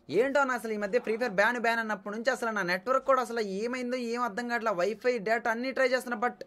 ఏంటో నా అసలు ఈ మధ్య ఫ్రీ ఫైర్ బ్యాన్ బ్యాన్ అన్నప్పటి నుంచి అసలు నా నెట్వర్క్ కూడా అసలు ఏమైందో ఏం అర్థం కావట్లా వైఫై డేటా అన్ని ట్రై చేస్తున్నా బట్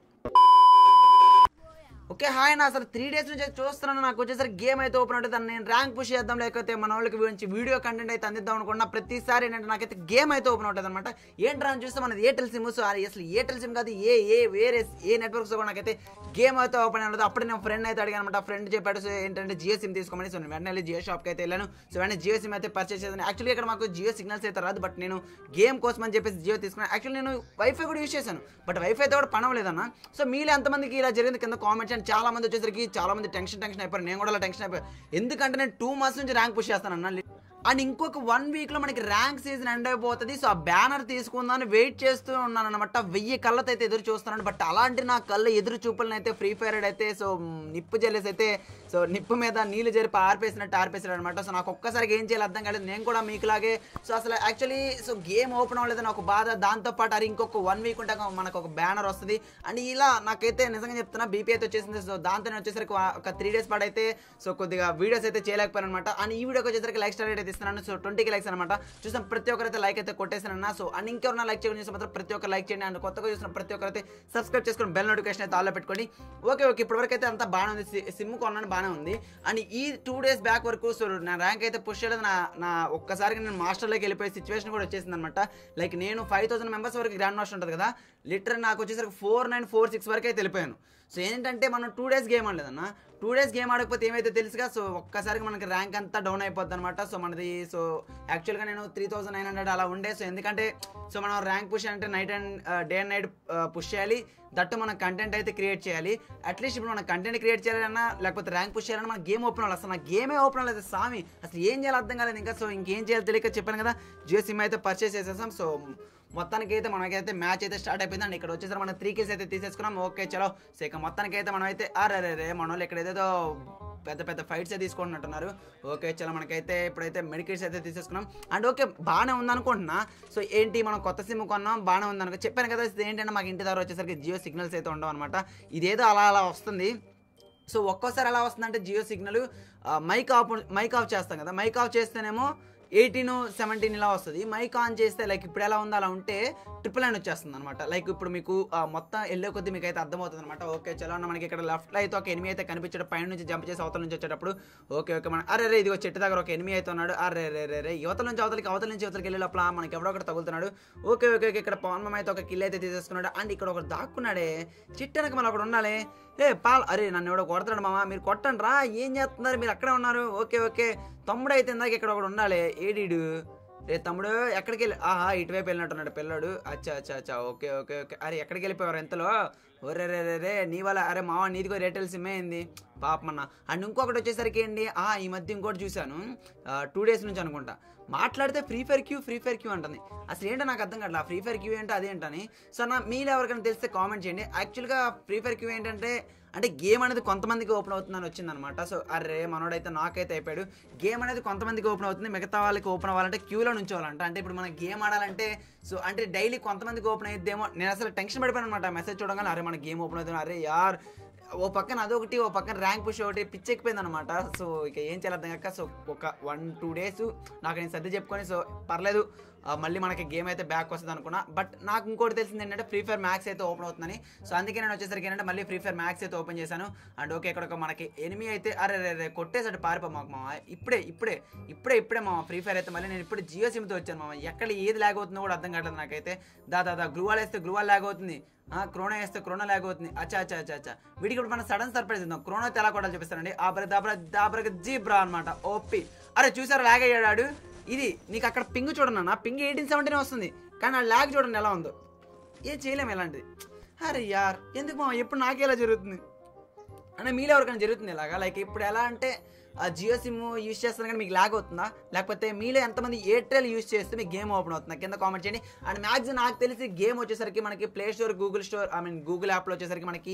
ఓకే హాయ్ నా అసలు త్రీ డేస్ నుంచి చూస్తున్నాను నాకు వచ్చేసరికి గేమ్ అయితే ఓపెన్ అవుతుంది దాన్ని నేను ర్యాంక్ పుష్ చేద్దాం లేకపోతే మన వాళ్ళకి గురించి వీడియో కంటెంట్ అయితే అందిద్దాం అనుకున్నా ప్రతిసారి ఏంటంటే నాకైతే గేమ్ అయితే ఓపెన్ అవుతుంది అనమాట ఏంట్రా అని చూస్తే మనది ఎయిర్టెల్ సిమ్ సో అది అసలు ఎయిర్టెల్ సిమ్ కాదు ఏ ఏ వేరే ఏ నెట్వర్క్స్ కూడా నాకైతే గేమ్ అయితే ఓపెన్ అవుతుంది అప్పుడు నేను ఫ్రెండ్ అయితే అడిగాను అనమాట ఫ్రెండ్ చెప్పాడు సో ఏంటంటే జియో సిమ్ తీసుకోమని సో నేను వెంటనే వెళ్ళి జియో షాప్కి అయితే వెళ్ళాను సో వెంటనే జియో సిమ్ అయితే పర్చేస్ చేశాను యాక్చువల్లీ ఇక్కడ మాకు జియో సిగ్నల్స్ అయితే రాదు బట్ నేను గేమ్ కోసం అని చెప్పేసి జియో తీసుకున్నాను యాక్చువల్లీ నేను వైఫై కూడా యూస్ చేశాను బట్ వైఫై అయితే కూడా పనవలేదన్న సో మీలో ఎంతమందికి ఇలా జరిగింది కింద కామెంట్స్ అండ్ చాలా మంది వచ్చేసరికి చాలా మంది టెన్షన్ టెన్షన్ అయిపోయారు నేను కూడా అలా టెన్షన్ అయిపోయాను ఎందుకంటే నేను టూ మంత్స్ నుంచి ర్యాంక్ పుష్ చేస్తానన్న అండ్ ఇంకొక వన్ వీక్ లో మనకి ర్యాంక్ సీజన్ ఎండ్ అయిపోతుంది సో ఆ బ్యానర్ తీసుకుందామని వెయిట్ చేస్తూ ఉన్నాను అనమాట వెయ్యి కళ్ళతో అయితే ఎదురు చూస్తున్నాను బట్ అలాంటి నా కళ్ళ ఎదురు చూపులను అయితే ఫ్రీ ఫైర్ అయితే సో నిప్పు జల్లేసి అయితే సో నిప్పు మీద నీళ్లు జరిపి ఆర్పేసినట్టు ఆర్పేసాడు అనమాట సో నాకు ఒక్కసారికి ఏం చేయాలి అర్థం కాలేదు నేను కూడా మీకులాగే సో అసలు యాక్చువల్లీ సో గేమ్ ఓపెన్ అవ్వలేదని ఒక బాధ దాంతో పాటు అది ఇంకొక వన్ వీక్ ఉంటే మనకు ఒక బ్యానర్ వస్తుంది అండ్ ఇలా నాకైతే నిజంగా చెప్తున్నా బీపీ అయితే వచ్చేసింది సో దాంతో నేను వచ్చేసరికి ఒక త్రీ డేస్ పాటు అయితే సో కొద్దిగా వీడియోస్ అయితే చేయలేకపోయాను అనమాట అండ్ ఈ వీడియోకి వచ్చేసరికి లైక్ స్టార్ అయితే ఇస్తున్నాను సో ట్వంటీకి లైక్స్ అనమాట చూసాం ప్రతి ఒక్కరైతే లైక్ అయితే కొట్టేసానన్న సో అండ్ ఇంకెవరైనా లైక్ చేయడం చూస్తే మాత్రం ప్రతి ఒక్కరు లైక్ చేయండి అండ్ కొత్తగా చూసిన ప్రతి ఒక్కరైతే సబ్స్క్రైబ్ చేసుకుని బెల్ నోటిఫికేషన్ అయితే ఆల్లో పెట్టుకోండి ఓకే ఓకే ఇప్పటివరకు అయితే అంతా బాగానే ఉంది సి- సిమ్ కొన్నాను బాగానే ఉంది అండ్ ఈ టూ డేస్ బ్యాక్ వరకు సో నా ర్యాంక్ అయితే పుష్ చేయలేదు నా నా ఒక్కసారిగా నేను మాస్టర్లోకి వెళ్ళిపోయే సిచ్యువేషన్ కూడా వచ్చేసింది అనమాట లైక్ నేను ఫైవ్ థౌసండ్ మెంబర్స్ వరకు గ్రాండ్ మాస్టర్ ఉంటుంది కదా లిటర్ నాకు వచ్చేసరికి ఫోర్ నైన్ ఫోర్ సిక్స్ వరకు అయితే వెళ్ళిపోయాను సో ఏంటంటే మనం టూ డేస్ గేమ్ ఆడలేదన్న టూ డేస్ గేమ్ ఆడకపోతే ఏమైతే తెలుసుగా సో ఒక్కసారిగా మనకి ర్యాంక్ అంతా డౌన్ అయిపోద్ది అనమాట సో మనది సో యాక్చువల్గా నేను త్రీ థౌసండ్ నైన్ హండ్రెడ్ అలా ఉండే సో ఎందుకంటే సో మనం ర్యాంక్ పుష్ అంటే night and day and night push చేయాలి దట్టు మనం కంటెంట్ అయితే క్రియేట్ చేయాలి అట్లీస్ట్ ఇప్పుడు మనం కంటెంట్ క్రియేట్ చేయాలన్నా లేకపోతే ర్యాంక్ పుష్ చేయాలన్నా మన గేమ్ ఓపెన్ అవ్వాలి అసలు నా గేమే ఓపెన్ అవ్వలేదు స్వామి అసలు ఏం చేయాలో అర్థం కాలేదు ఇంకా సో ఇంకేం చేయాలో తెలియక చెప్పాను కదా జియో సిమ్ అయితే పర్చేస్ చేసేసాం సో మొత్తానికి అయితే మనకైతే మ్యాచ్ అయితే స్టార్ట్ అయిపోయింది అండ్ ఇక్కడ వచ్చేసరికి మనం త్రీ కిల్స్ అయితే తీసేసుకున్నాం ఓకే చలో సో ఇక మొత్తానికి అయితే మనం అయితే అరే రే రే మన వాళ్ళు ఇక్కడ ఏదేదో పెద్ద పెద్ద ఫైట్స్ అయితే తీసుకుంటున్నట్టున్నారు ఓకే చలో మనకైతే ఇప్పుడైతే మెడికేట్స్ అయితే తీసేసుకున్నాం అండ్ ఓకే బాగానే ఉందనుకుంటున్నా సో ఏంటి మనం కొత్త సిమ్ కొన్నాం బాగానే ఉందనుకో చెప్పాను కదా ఇది ఏంటంటే మాకు ఇంటి దగ్గర వచ్చేసరికి జియో సిగ్నల్స్ అయితే ఉండవు అనమాట ఇదేదో అలా అలా వస్తుంది సో ఒక్కోసారి ఎలా వస్తుందంటే Jio signal mic off mic off చేస్తాం కదా మైక్ ఆఫ్ చేస్తేనేమో ఎయిటీన్ సెవెంటీన్ ఇలా వస్తుంది మైక్ ఆన్ చేస్తే లైక్ ఇప్పుడు ఎలా ఉందో అలా ఉంటే ట్రిపుల్ లైన్ వచ్చేస్తుంది అనమాట లైక్ ఇప్పుడు మీకు ఆ, మొత్తం వెళ్ళే కొద్దీ మీకు అయితే అర్థమవుతుంది అనమాట ఓకే చలో అన్న మనకి ఇక్కడ లెఫ్ట్లో అయితే ఒక ఎనిమిది అయితే కనిపించాడు పైన నుంచి జంప్ చేసి అవతల నుంచి వచ్చేటప్పుడు ఓకే ఓకే మన అరే రే ఇదిగో చెట్టు దగ్గర ఒక ఎనిమిది అయితే ఉన్నాడు అరే రే రే రే యువతల నుంచి అవతలకి అవతల నుంచి అవతలకి వెళ్ళే లోపల మనకి ఎవడో ఒకటి తగులుతున్నాడు ఓకే ఓకే ఓకే ఇక్కడ పవన్ మామ అయితే ఒక కిల్ అయితే తీసేసుకున్నాడు అండ్ ఇక్కడ ఒకటి దాక్కున్నాడే చెట్టు వెనక మళ్ళీ ఒకడు ఉండాలి ఏ పాల్ అరే నన్ను ఎవడో కొడతాడు మామ మీరు కొట్టండి రా ఏం చేస్తున్నారు మీరు అక్కడే ఉన్నారు ఓకే ఓకే తమ్ముడు అయితే ఇందాక ఇక్కడ ఒకడు ఉండాలి ఏడీడు రే తమ్ముడు ఎక్కడికి వెళ్ళి ఆహా ఇటువైపు వెళ్ళినట్టున్నాడు పిల్లాడు అచ్చా అచ్చా అచ్చా ఓకే ఓకే ఓకే అరే ఎక్కడికి వెళ్ళిపోయారు ఎంతలో ఒరే రే రే రే నీ వల్ల అరే మావ నీదిగో రేటెల్ సిమ్ అయింది పాపమన్న అండ్ ఇంకొకటి వచ్చేసరికి ఏంటి ఆ ఈ మధ్య ఇంకోటి చూశాను టూ డేస్ నుంచి అనుకుంటా మాట్లాడితే Free Fire queue Free Fire queue అంటుంది అసలు ఏంటో నాకు అర్థం కావట్లేదు ఫ్రీ ఫైర్ క్యూ ఏంటో అదేంటని సో నా మీరు ఎవరికైనా తెలిస్తే కామెంట్ చేయండి యాక్చువల్గా ఫ్రీ ఫైర్ క్యూ ఏంటంటే అంటే గేమ్ అనేది కొంతమందికి ఓపెన్ అవుతుందని వచ్చిందనమాట సో అరే మనోడైతే నాకైతే అయిపోయాడు గేమ్ అనేది కొంతమందికి ఓపెన్ అవుతుంది మిగతా వాళ్ళకి ఓపెన్ అవ్వాలంటే క్యూలో నుంచోవాలంట అంటే ఇప్పుడు మనం గేమ్ ఆడాలంటే సో అంటే డైలీ కొంతమందికి ఓపెన్ అయ్యిద్దేమో నేను అసలు టెన్షన్ పడిపోయాను అనమాట మెసేజ్ చూడగానే అరే మన గేమ్ ఓపెన్ అవుతుంది అరే యార్ ఓ పక్కన అదొకటి ఓ పక్కన ర్యాంక్ పుష్ ఒకటి పిచ్చెక్కిపోయింది అనమాట సో ఇక ఏం చేయాలి అర్థం కాక సో ఒక వన్ టూ డేస్ నాకు నేను సర్ది చెప్పుకొని సో పర్లేదు ఆ, మళ్ళీ మనకి గేమ్ అయితే బ్యాక్ వస్తుంది అనుకున్నా బట్ నాకు ఇంకోటి తెలిసింది ఏంటంటే ఫ్రీ ఫైర్ మ్యాక్స్ అయితే ఓపెన్ అవుతుందని సో అందుకే నేను వచ్చేసరికి ఏంటంటే మళ్ళీ ఫ్రీ ఫైర్ మ్యాక్స్ అయితే ఓపెన్ చేశాను అండ్ ఓకే ఇక్కడ ఒక మనకి ఎనిమి అయితే అరే రే రే కొట్టేసాడు పారిపో మాకు మామ ఇప్పుడే ఇప్పుడే ఇప్పుడే ఇప్పుడే మామ ఫ్రీ ఫైర్ అయితే మళ్ళీ నేను ఇప్పుడు జియో సిమ్తో వచ్చాను మామ ఎక్కడ ఏది లాగ్ అవుతుందో కూడా అర్థం కావట్లేదు నాకైతే దా దా దా గ్రూవాల్ వేస్తే గ్రూవాల్ లాగ్ అవుతుంది ఆ, క్రోనా వేస్తే క్రోనా లాగ్ అవుతుంది అచ్చా అచ్చా అచ్చా అచ్చా వీడికి ఇప్పుడు మన సడన్ సర్ప్రైజ్ ఇద్దాం క్రోనా అయితే ఎలా కొట్టాలి చూపిస్తానండి ఆబ్ర దాబ్ర దాబ్రగ జీబ్రా అనమాట ఓపి అరే చూసారా లాగ్ అయ్యాడు ఇది నీకు అక్కడ పింగ్ చూడండి అన్న పింగ్ ఎయిటీన్ సెవెంటీన్ వస్తుంది కానీ ఆ లాగ్ చూడండి ఎలా ఉందో ఏం చేయలేము ఇలాంటిది అరే యార్ ఎందుకు మా ఎప్పుడు నాకే ఇలా జరుగుతుంది అంటే మీలో ఎవరికైనా జరుగుతుంది ఇలాగా లైక్ ఇప్పుడు ఎలా అంటే ఆ జియో సిమ్ యూస్ చేస్తున్నా కానీ మీకు లాగ్ అవుతుందా లేకపోతే మీలో ఎంతమంది ఎయిర్టెల్ యూస్ చేస్తే మీకు గేమ్ ఓపెన్ అవుతుందా కింద కామెంట్ చేయండి అండ్ మ్యాక్సిమం నాకు తెలిసి గేమ్ వచ్చేసరికి మనకి play store Google store I mean Google యాప్లో వచ్చేసరికి మనకి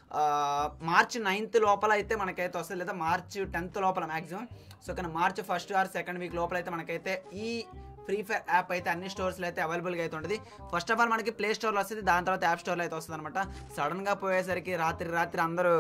మార్చ్ నైన్త్ లోపల అయితే మనకైతే వస్తుంది లేదా మార్చ్ టెన్త్ లోపల మ్యాక్సిమం సో కానీ March first or second week లోపల అయితే మనకైతే ఈ ఫ్రీ ఫైర్ యాప్ అయితే అన్ని స్టోర్స్లో అయితే అవైలబుల్గా అయితే ఉంటుంది ఫస్ట్ ఆఫ్ ఆల్ మనకి ప్లే స్టోర్లో వస్తుంది దాని తర్వాత యాప్ స్టోర్లో అయితే వస్తుంది అనమాట సడన్గా పోయేసరికి రాత్రి రాత్రి అందరూ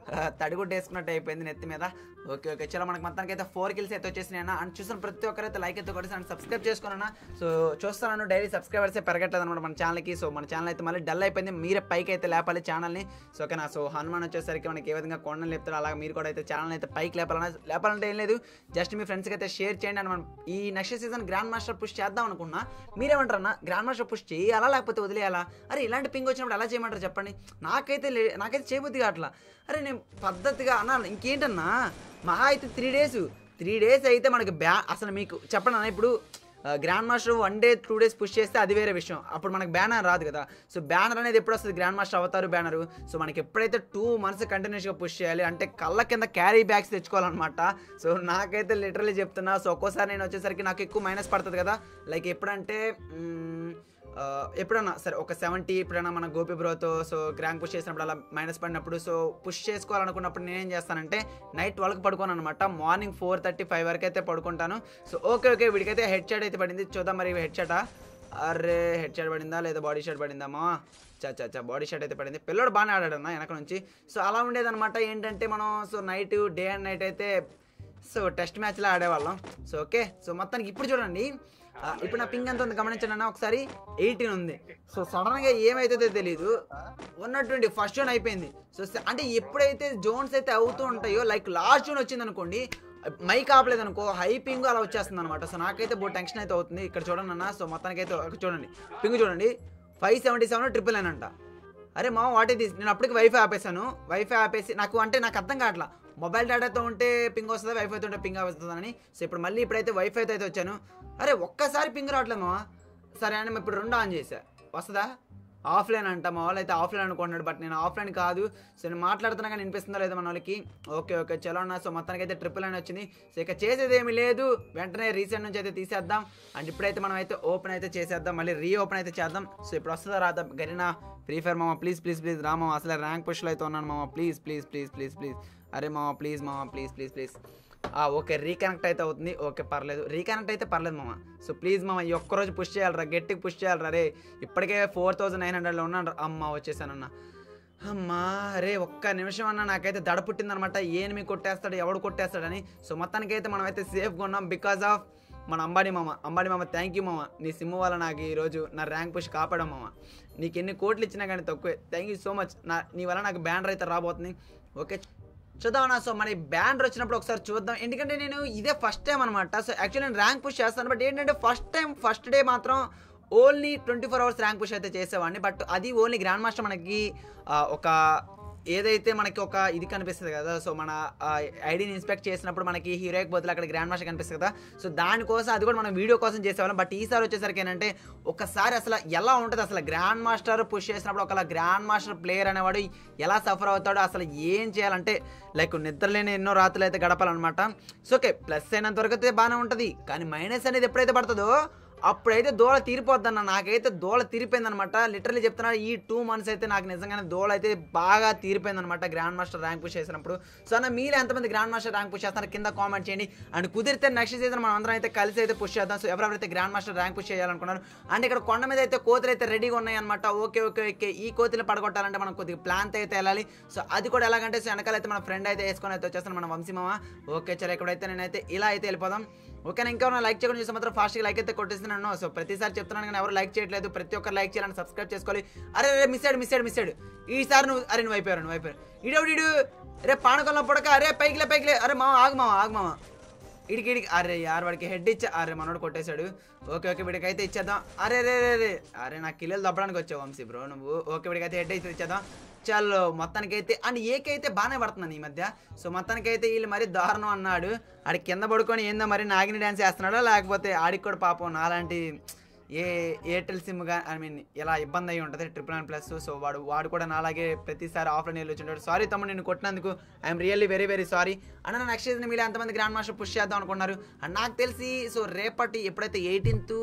తడిగుడ్డ వేసుకున్నట్టు అయిపోయింది నెత్తి మీద ఓకే ఓకే చలో మనకి మొత్తానికి అయితే ఫోర్ కిల్స్ అయితే వచ్చేసినాయి అన్న అండ్ చూసిన ప్రతి ఒక్కరైతే లైక్ అయితే కొట్టేసి అండ్ సబ్స్క్రైబ్ చేసుకున్నా సో చూస్తాను డైలీ సబ్స్క్రైబర్స్ పెరగట్లేదు అనమాట మన ఛానల్కి సో మన ఛానల్ అయితే మళ్ళీ డల్ అయిపోయింది మీరే పైకి అయితే లేపాలి ఛానల్ని సో ఓకేనా సో హనుమాన్ వచ్చేసరికి మనకి ఏ విధంగా కొండలు లేపుతారో అలాగే మీరు కూడా అయితే ఛానల్ అయితే పైకి లేపాలన్నా లేపాలంటే ఏం లేదు జస్ట్ మీ ఫ్రెండ్స్కి అయితే షేర్ చేయండి అని మనం ఈ next season grand master push చేద్దాం అనుకున్నా మీరేమంటారు అన్న గ్రాండ్ మాస్టర్ పుష్ చేయాలా లేకపోతే వదిలేయాలా అరే ఇలాంటి పింగ్ వచ్చినప్పుడు ఎలా చేయమంటారు చెప్పండి నాకైతే లే నాకైతే చేయబుద్ది కావట్లా అరే నేను పద్ధతిగా అన్నా ఇంకేంటన్నా మహా అయితే త్రీ డేస్ త్రీ డేస్ అయితే మనకి బ్యా అసలు మీకు చెప్పండి అన్న ఇప్పుడు grand master one day two days push చేస్తే అది వేరే విషయం అప్పుడు మనకి బ్యానర్ రాదు కదా సో బ్యానర్ అనేది ఎప్పుడు వస్తుంది గ్రాండ్ మాస్టర్ అవతారు బ్యానర్ సో మనకి ఎప్పుడైతే టూ మంత్స్ కంటిన్యూస్గా పుష్ చేయాలి అంటే కళ్ళ కింద క్యారీ బ్యాగ్స్ తెచ్చుకోవాలన్నమాట సో నాకైతే లిటరలీ చెప్తున్నా సో ఒక్కోసారి నేను వచ్చేసరికి నాకు ఎక్కువ మైనస్ పడుతుంది కదా లైక్ ఎప్పుడంటే మ్మ్, ఆ, ఎప్పుడన్నా సరే ఒక సెవెంటీ ఎప్పుడైనా మన గోపి బ్రోతో సో గ్రాండ్ పుష్ చేసినప్పుడు అలా మైనస్ పడినప్పుడు సో పుష్ చేసుకోవాలనుకున్నప్పుడు నేనేం చేస్తానంటే నైట్ ట్వెల్వ్కి పడుకోను అనమాట మార్నింగ్ ఫోర్ థర్టీ ఫైవ్ వరకు అయితే పడుకుంటాను సో ఓకే ఓకే వీడికైతే హెడ్ షాట్ అయితే పడింది చూద్దాం మరి హెడ్ షాటా అరే హెడ్ షాట్ పడిందా లేదా బాడీ షాట్ పడిందామా చా చా చా బాడీ షాట్ అయితే పడింది పిల్లడు బాగానే ఆడాడు అన్న వెనక నుంచి సో అలా ఉండేదన్నమాట ఏంటంటే మనం so night day and night అయితే సో టెస్ట్ మ్యాచ్లో ఆడేవాళ్ళం సో ఓకే సో మొత్తానికి ఇప్పుడు చూడండి ఆ, ఇప్పుడు నా పింగ్ ఎంత ఉంది గమనించండి అన్న ఒకసారి ఎయిటీన్ ఉంది సో సడన్ గా ఏమైతుందో తెలియదు ఉన్నటువంటి ఫస్ట్ జోన్ అయిపోయింది సో స- అంటే ఎప్పుడైతే జోన్స్ అయితే అవుతూ ఉంటాయో లైక్ లాస్ట్ జోన్ వచ్చింది అనుకోండి మైక్ ఆపలేదు అనుకో హై పింగ్ అలా వచ్చేస్తుంది అనమాట సో నాకైతే బో టెన్షన్ అయితే అవుతుంది ఇక్కడ చూడండి అన్న సో మొత్తానికి అయితే ఒక చూడండి పింగ్ చూడండి five seventy seven triple nine అంట అరే మా వాట్ ఇది నేను అప్పటికి వైఫై ఆపేసాను వైఫై ఆపేసి నాకు అంటే నాకు అర్థం కావట్లా మొబైల్ డేటాతో ఉంటే పింగ్ వస్తుంది వైఫైతో ఉంటే పింగ్ వస్తుందని సో ఇప్పుడు మళ్ళీ ఇప్పుడైతే వైఫైతో అయితే వచ్చాను అరే ఒక్కసారి పింగ్ రావట్లేదు మా సరే అని ఇప్పుడు రెండు ఆన్ చేశా వస్తుందా ఆఫ్లైన్ అంట మా వాళ్ళు అయితే ఆఫ్లైన్ అనుకుంటున్నాడు బట్ నేను ఆఫ్లైన్ కాదు సో నేను మాట్లాడుతున్నా కానీ వినిపిస్తుందో లేదో మన వాళ్ళకి ఓకే ఓకే చలో అన్న సో మొత్తానికి అయితే ట్రిపుల్ అని వచ్చింది సో ఇక చేసేది ఏమీ లేదు వెంటనే రీసెంట్ నుంచి అయితే తీసేద్దాం అండ్ ఇప్పుడైతే మనం అయితే ఓపెన్ అయితే చేసేద్దాం మళ్ళీ రీ ఓపెన్ అయితే చేద్దాం సో ఇప్పుడు వస్తుందా రాదా గరినా ఫ్రీ ఫైర్ మామ ప్లీజ్ ప్లీజ్ ప్లీజ్ రా మామ అసలే ర్యాంక్ పుష్లో అయితే ఉన్నాను మామ please please please please please అరే మామ ప్లీజ్ మామ please please please okay reconnect అయితే అవుతుంది ఓకే పర్లేదు రీకనెక్ట్ అయితే పర్లేదు మామ సో ప్లీజ్ మామ ఈ ఒక్కరోజు పుష్ చేయాలరా గట్టిగా పుష్ చేయాలరా రే ఇప్పటికే ఫోర్ థౌజండ్ నైన్ హండ్రెడ్లో ఉన్నాను అమ్మ వచ్చేసానన్న అమ్మా రే ఒక్క నిమిషం అన్న నాకైతే దడ పుట్టిందనమాట ఏమి కొట్టేస్తాడు ఎవడు కొట్టేస్తాడని సో మొత్తానికైతే మనం అయితే సేఫ్గా ఉన్నాం బికాస్ ఆఫ్ మన అంబానీ మామ అంబానీ మామ థ్యాంక్ యూ మామ నీ సిమ్ వల్ల నాకు ఈరోజు నా ర్యాంక్ పుష్ కాపాడం మామ నీకు ఎన్ని కోట్లు ఇచ్చినా కానీ తక్కువే థ్యాంక్ యూ సో మచ్ నా నీ వల్ల నాకు బ్యానర్ అయితే రాబోతుంది ఓకే చూద్దామన్నా సో మరి బ్యానర్ వచ్చినప్పుడు ఒకసారి చూద్దాం ఎందుకంటే నేను ఇదే ఫస్ట్ టైం అనమాట సో యాక్చువల్లీ నేను ర్యాంక్ పుష్ చేస్తాను బట్ ఏంటంటే ఫస్ట్ టైం ఫస్ట్ డే మాత్రం only twenty four hours rank push అయితే చేసేవాడిని బట్ అది ఓన్లీ గ్రాండ్ మాస్టర్ మనకి ఆ, ఒక ఏదైతే మనకి ఒక ఇది కనిపిస్తుంది కదా సో మన ఐడిని ఇన్స్పెక్ట్ చేసినప్పుడు మనకి హీరోయిక్ బదులు అక్కడ గ్రాండ్ మాస్టర్ కనిపిస్తుంది కదా సో దానికోసం అది కూడా మనం వీడియో కోసం చేసేవాళ్ళం బట్ ఈసారి వచ్చేసరికి ఏంటంటే ఒకసారి అసలు ఎలా ఉంటుంది అసలు గ్రాండ్ మాస్టర్ పుష్ చేసినప్పుడు ఒకలా గ్రాండ్ మాస్టర్ ప్లేయర్ అనేవాడు ఎలా సఫర్ అవుతాడో అసలు ఏం చేయాలంటే లైక్ నిద్రలేని ఎన్నో రాత్రులు అయితే గడపాలన్నమాట సో ఓకే ప్లస్ అయినంత వరకు అయితే బాగానే ఉంటుంది కానీ మైనస్ అనేది ఎప్పుడైతే పడుతుందో అప్పుడైతే దోళ తీరిపోద్దన్న నాకైతే దోళ తీరిపోయిందనమాట లిటరలీ చెప్తున్నా ఈ టూ మంత్స్ అయితే నాకు నిజంగానే దోళ అయితే బాగా తీరిపోయిందనమాట గ్రాండ్ మాస్టర్ ర్యాంక్ పుష్ చేసినప్పుడు సో అన్న మీరు ఎంతమంది గ్రాండ్ మాస్టర్ ర్యాంక్ పుష్ చేస్తారో కింద కామెంట్ చేయండి అండ్ కుదిరితే నెక్స్ట్ సీజన్ మనం అందరం అయితే కలిసి అయితే పుష్ చేద్దాం సో ఎవరెవరైతే గ్రాండ్ మాస్టర్ ర్యాంక్ పుష్ చేయాలనుకున్నారు అండ్ ఇక్కడ కొండ మీద అయితే కోతులు అయితే రెడీగా ఉన్నాయి అనమాట ఓకే ఓకే ఓకే ఈ కోతులు పడగొట్టాలంటే మనం కొద్దిగా ప్లాన్ అయితే వెళ్ళాలి సో అది కూడా ఎలాగంటే సో వెనకాల అయితే మన ఫ్రెండ్ అయితే వేసుకొని అయితే వచ్చేస్తాను మన వంశీమామ ఓకే చలో ఇక్కడైతే నేనైతే ఇలా అయితే వెళ్ళిపోదాం ఓకేనా ఇంకా ఉన్న లైక్ చేయకుండా చూస్తే మాత్రం ఫాస్ట్గా లైక్ అయితే కొట్టేస్తున్నాను సో ప్రతిసారి చెప్తున్నాను కానీ ఎవరు లైక్ చేయట్లేదు ప్రతి ఒక్కరు లైక్ చేయాలని సబ్స్క్రైబ్ చేసుకోవాలి అరే అరే మిస్ అయ్యాడు మిస్ అయ్యాడు మిస్ అయ్యాడు ఈసారి నువ్వు అరే నువ్వు అయిపోయారు నువ్వు అయిపోయారు ఇడవుడు ఇడు రే పానకొల్ల పొడక అరే పైకిలే పైకిలే అరే మామ ఆగు మామ ఆగు మామ ఇడికి ఇడికి అరే యార్ వాడికి హెడ్ ఇచ్చా అరే మనోడు కొట్టేశాడు ఓకే ఓకే వీడికి అయితే ఇచ్చేద్దాం అరే రే రే రే అరే నాకు కిల్లలు దప్పడానికి వచ్చావు వంశీ బ్రో నువ్వు ఓకే వీడికి అయితే హెడ్ అయితే ఇచ్చేద్దాం చలో మొత్తానికైతే అండ్ ఏకైతే బాగానే పడుతున్నాను ఈ మధ్య సో మొత్తానికైతే వీళ్ళు మరి దారుణం అన్నాడు ఆడి కింద పడుకొని ఏందో మరి నాగిని డ్యాన్స్ చేస్తున్నాడో లేకపోతే ఆడికి కూడా పాపం నాలాంటి ఏ ఎయిర్టెల్ సిమ్గా ఐ మీన్ ఇలా ఇబ్బంది అయి ఉంటుంది ట్రిపుల్ నైన్ ప్లస్ సో వాడు వాడు కూడా నాలాగే ప్రతిసారి ఆఫ్లైన్ వెళ్ళి వచ్చింటాడు సారీ తమ్ముడు నేను కొట్టినందుకు I'm really very very sorry అన్న నెక్స్ట్ సీజన్ మీరు ఎంతమంది గ్రాండ్ మాస్టర్ పుష్ చేద్దాం అనుకున్నారు అండ్ నాకు తెలిసి సో రేపటి ఎప్పుడైతే eighteenth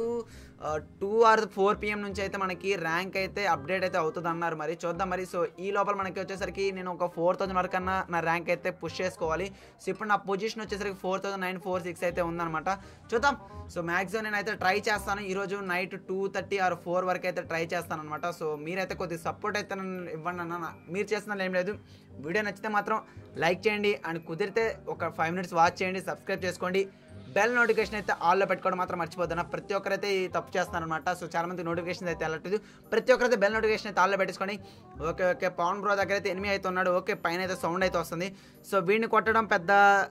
two or four PM నుంచి అయితే మనకి ర్యాంక్ అయితే అప్డేట్ అయితే అవుతుంది అన్నారు మరి చూద్దాం మరి సో ఈ లోపల మనకి వచ్చేసరికి నేను ఒక ఫోర్ థౌసండ్ వరకు అన్న నా ర్యాంక్ అయితే పుష్ చేసుకోవాలి సో ఇప్పుడు నా పొజిషన్ వచ్చేసరికి four thousand nine four six అయితే ఉందన్నమాట చూద్దాం సో మ్యాక్సిమం నేను అయితే ట్రై చేస్తాను ఈరోజు night two thirty or four వరకు అయితే ట్రై చేస్తాను అనమాట సో మీరైతే కొద్దిగా సపోర్ట్ అయితే నన్ను ఇవ్వండి అన్న మీరు చేస్తున్న ఏం లేదు వీడియో నచ్చితే మాత్రం లైక్ చేయండి అండ్ కుదిరితే ఒక ఫైవ్ మినిట్స్ వాచ్ చేయండి సబ్స్క్రైబ్ చేసుకోండి బెల్ నోటిఫికేషన్ అయితే ఆల్లో పెట్టుకోవడం మాత్రం మర్చిపోతున్నా ప్రతి ఒక్కరైతే ఈ తప్పు చేస్తున్నారు అనమాట సో చాలా మంది నోటిఫికేషన్ అయితే వెళ్ళట్లేదు ప్రతి ఒక్కరైతే బెల్ నోటిఫికేషన్ అయితే ఆల్లో పెట్టేసుకొని ఓకే ఓకే పవన్ బ్రో దగ్గర అయితే ఎనిమిది అయితే ఉన్నాడు ఓకే పైన అయితే సౌండ్ అయితే వస్తుంది సో వీడిని కొట్టడం పెద్ద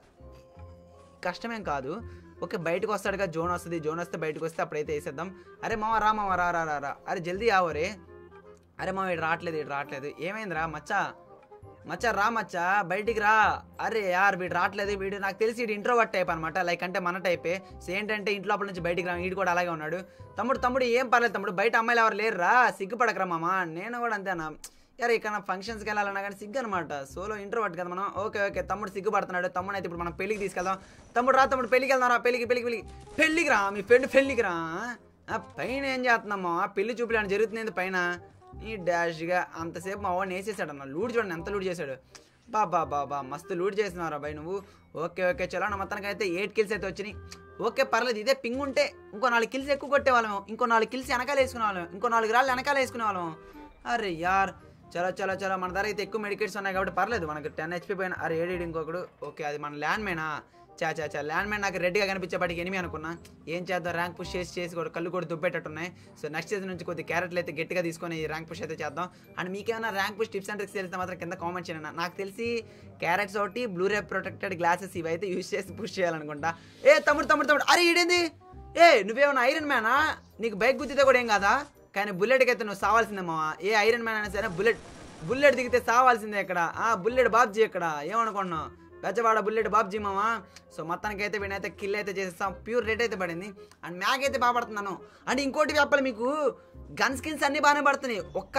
కష్టమేం కాదు ఓకే బయటకు వస్తాడుగా జోన్ వస్తుంది జోన్ వస్తే బయటకు వస్తే అప్పుడైతే వేసేద్దాం అరే మామ రా మామ రా రా రా రా అరే జల్దీ ఆవరే అరే మామ ఇటు రావట్లేదు ఇటు రావట్లేదు ఏమైందిరా మచ్చా మచ్చా రా మచ్చా బయటికి రా అరే యార్ వీడు రావట్లేదు వీడు నాకు తెలిసి వీడు ఇంట్రోవర్ట్ టైప్ అనమాట లైక్ అంటే మన టైపే సో ఏంటంటే ఇంట్లో అప్పటి నుంచి బయటికి రా వీడు కూడా అలాగే ఉన్నాడు తమ్ముడు తమ్ముడు ఏం పర్లేదు తమ్ముడు బయట అమ్మాయిలు ఎవరు లేరు రా సిగ్గుపడకరా మామ నేను కూడా అంతేనా యార్ ఇక్కడ ఫంక్షన్స్కి వెళ్ళాలన్నా కానీ సిగ్గు అనమాట సోలో ఇంట్రోవర్ట్ కదా మనం ఓకే ఓకే తమ్ముడు సిగ్గుపడుతున్నాడు తమ్ముడు అయితే ఇప్పుడు మనం పెళ్ళికి తీసుకెళ్దాం తమ్ముడు రా తమ్ముడు పెళ్ళికి వెళ్దాం రా పెళ్ళికి పెళ్ళికి పెళ్ళికి పెళ్ళికి రా మీ ఫ్రెండ్ పెళ్ళికి రా ఆ, పైన ఏం చేస్తున్నామా పెళ్లి చూపులు జరుగుతుంది పైన ఈ డాష్గా అంతసేపు మా వాడిని వేసేసాడు అన్న లూడ్ చూడండి ఎంత లూడ్ చేశాడు బా బా బా బా మస్తు లూడ్ చేసినారా బాయ్ నువ్వు ఓకే ఓకే చలో నా మొత్తానికి అయితే ఎయిట్ కిల్స్ అయితే వచ్చినాయి ఓకే పర్లేదు ఇదే పింగ్ ఉంటే ఇంకో నాలుగు కిల్స్ ఎక్కువ కొట్టేవాళ్ళం ఇంకో నాలుగు కిల్స్ వెనకాల వేసుకునే వాళ్ళం ఇంకో నాలుగు రాళ్ళు వెనకాల వేసుకునే వాళ్ళం అరే యార్ చలో చలో చలో మన దగ్గర అయితే ఎక్కువ మెడికేట్స్ ఉన్నాయి కాబట్టి పర్లేదు మనకు టెన్ హెచ్పి పైన అరే ఏడేడు ఇంకొకడు ఓకే అది మన ల్యాండ్ మేనా చా చా చా ల్యాండ్ మ్యాన్ నాకు రెడ్గా కనిపించేపాటికి ఎనిమి అనుకున్నా ఏం చేద్దాం ర్యాంక్ పుష్ చేసి చేసి కూడా కళ్ళు కూడా దుబ్బేటట్టున్నాయి సో నెక్స్ట్ సీజన్ నుంచి కొద్ది క్యారెట్లు అయితే గట్టిగా తీసుకొని ఈ ర్యాంక్ పుష్ అయితే చేద్దాం అండ్ మీకేమైనా rank push tips and tricks తెలిస్తే మాత్రం కింద కామెంట్ చేయండి అన్న. నాకు తెలిసి క్యారెట్స్ ఒకటి బ్లూ రే ప్రొటెక్టెడ్ గ్లాసెస్ ఇవి అయితే యూస్ చేసి పుష్ చేయాలనుకుంటా ఏ తమ్ముడు తమ్ముడు తమ్ముడు అరే ఈడేంది ఏ నువ్వేమన్నా ఐరన్ మ్యానా నీకు బైక్ గుద్దితే కూడా ఏం కాదా కానీ బుల్లెట్కి అయితే నువ్వు సావాల్సిందే మావా ఏ ఐరన్ మ్యాన్ అయినా సరే బుల్లెట్ బుల్లెట్ దిగితే సావాల్సిందే ఇక్కడ ఆ బుల్లెట్ బాబ్జీ ఇక్కడ ఏమనుకున్నావు గజవాడ బుల్లెట్ బాబ్జీ మామా సో మొత్తానికి అయితే వీడైతే కిల్ అయితే చేసేస్తాం ప్యూర్ రేట్ అయితే పడింది అండ్ మ్యాగ్ అయితే బాగా పడుతున్నాను అండ్ ఇంకోటి చెప్పాలి మీకు గన్ స్కిన్స్ అన్ని బాగానే పడుతున్నాయి ఒక్క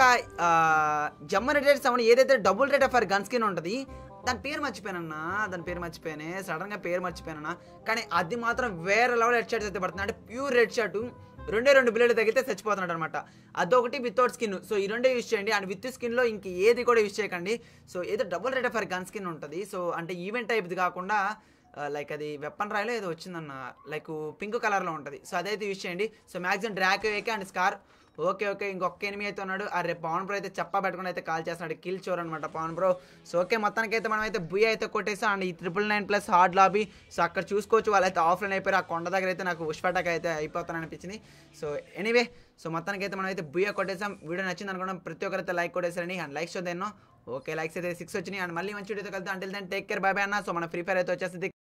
జమ్మ రేటెడ్ సౌండ్ ఏదైతే double rate of gun skin ఉంటుంది దాని పేరు మర్చిపోయానన్నా దాని పేరు మర్చిపోయానే సడన్ గా పేరు మర్చిపోయానన్నా కానీ అది మాత్రం వేరే లెవెల్ హెడ్ షర్ట్స్ అయితే పడుతుంది అంటే ప్యూర్ రెడ్ షర్ట్ రెండే రెండు బిల్లెట్ తగ్గితే చచ్చిపోతున్నాడు అనమాట అదొకటి వితౌట్ స్కిన్ సో ఈ రెండే యూస్ చేయండి అండ్ విత్ స్కిన్ లో ఇంక ఏది కూడా యూస్ చేయకండి సో ఏదో double rate of gun skin ఉంటుంది సో అంటే ఈవెంట్ టైప్ది కాకుండా లైక్ అది వెపన్ రాయలో ఏదో వచ్చిందన్న లైక్ పింక్ కలర్లో ఉంటుంది సో అదైతే యూస్ చేయండి సో మ్యాక్సిమం డ్రాక్ వేకే అండ్ స్కార్ ఓకే ఓకే ఇంకొక ఎనిమిది అయితే ఉన్నాడు అరే పవన్ బ్రో అయితే చెప్పా పెట్టుకుని అయితే కాల్ చేస్తున్నాడు కిల్ చోర్ అనమాట పవన్ బ్రో సో ఓకే మొత్తానికి అయితే మనం అయితే బుయ్ అయితే కొట్టేసాం అండ్ ఈ triple nine plus hard lobby so అక్కడ చూసుకోవచ్చు వాళ్ళైతే ఆఫ్లైన్ అయిపోయారు ఆ కొండ దగ్గర అయితే నాకు ఉష్పటాక్ అయితే అయిపోతాను అనిపించింది సో ఎనీవే సో మొత్తానికి అయితే మనం అయితే బుయ్య కొట్టేసాం వీడియో నచ్చింది అనుకోవడం ప్రతి ఒక్కరైతే లైక్ కొట్టేసారని అండ్ లైక్స్ చూద్దాం ఓకే లైక్స్ అయితే సిక్స్ వచ్చినాయి అండ్ మళ్ళీ మంచి వీడియోతో కలిసి అంటే టేక్ కేర్ బాయ్ అన్న సో మన ఫ్రీ ఫైర్ అయితే వచ్చేసింది